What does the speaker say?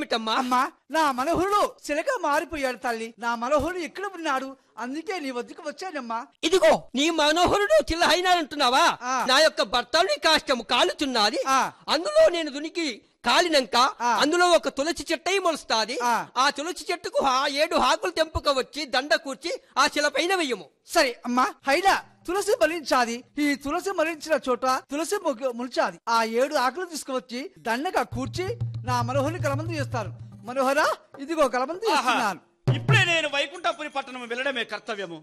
ఏమిటమ్మా అమ్మా నా మనోహరుడు శిలగా మారిపోయాడు తల్లి నా మనోహరుడు ఎక్కడ ఉన్నాడు అందుకే నీ వద్దకు వచ్చానమ్మా ఇదిగో నీ మనోహరుడు చిల్లహైనాడంటున్నావా ఆ. నా యొక్క భర్తని కాష్టము కాలుచున్నది ఆ. అందులో నేను దునికి కాలినంక ఆ. అందులో ఒక తులసి చెట్టై మొలుస్తాది ఆ. ఆ తులసి చెట్టుకు ఆ ఏడు ఆకులు తెంపుక వచ్చి దండ కూర్చి ఆ శిల పైన వెయ్యము సరే అమ్మా హైనా తులసి మలించాది ఈ తులసి మలించిన చోట తులసి మొగ్గ ముల్చాది ఆ ఏడు ఆకులు తీసుకువచ్చి దండగా కూర్చి నా మనోహరుని కలమంది చేస్తారు మనోహరా ఇదిగో కలమంది ఆహా. చేస్తున్నాను ఇప్పుడే నేను వైకుంఠపురి పట్టణం వెళ్ళడమే కర్తవ్యము